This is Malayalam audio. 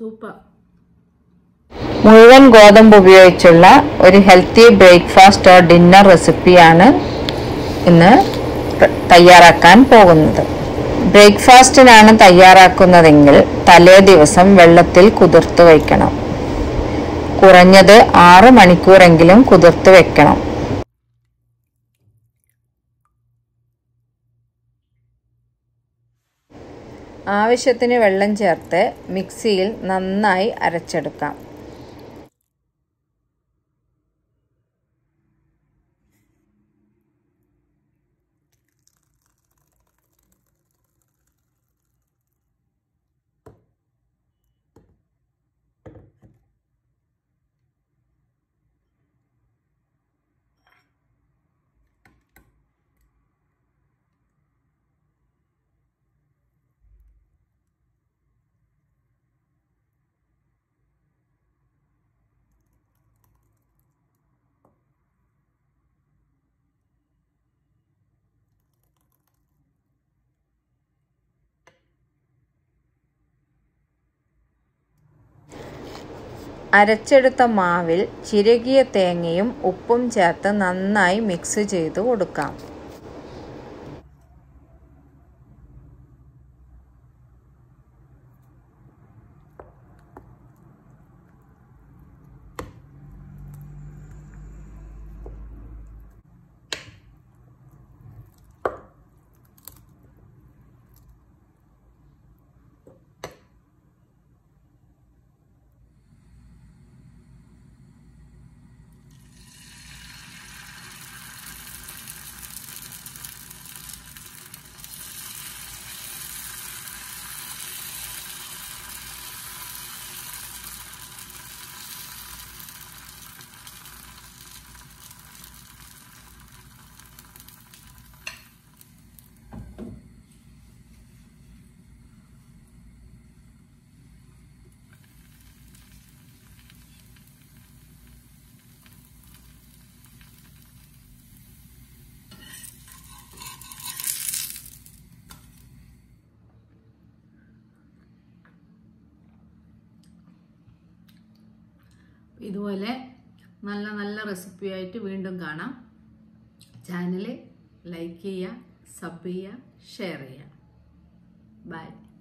സൂപ്പർ മുഴുവൻ ഗോതമ്പ് ഉപയോഗിച്ചുള്ള ഒരു ഹെൽത്തി ബ്രേക്ക്ഫാസ്റ്റ് ഓർ ഡിന്നർ റെസിപ്പിയാണ് ഇന്ന് പ്ര- തയ്യാറാക്കാൻ പോകുന്നത് ബ്രേക്ക്ഫാസ്റ്റിനാണ് തയ്യാറാക്കുന്നതെങ്കിൽ തലേ ദിവസം വെള്ളത്തിൽ കുതിർത്ത് വയ്ക്കണം കുറഞ്ഞത് ആറ് മണിക്കൂറെങ്കിലും കുതിർത്ത് വെക്കണം ആവശ്യത്തിന് വെള്ളം ചേർത്ത് മിക്സിയിൽ നന്നായി അരച്ചെടുക്കാം അരച്ചെടുത്ത മാവിൽ ചിരകിയ തേങ്ങയും ഉപ്പും ചേർത്ത് നന്നായി മിക്സ് ചെയ്ത് കൊടുക്കാം ഇതുപോലെ നല്ല നല്ല റെസിപ്പിയായിട്ട് വീണ്ടും കാണാം ചാനൽ ലൈക്ക് ചെയ്യുക സബ് ചെയ്യുക ഷെയർ ചെയ്യുക ബൈ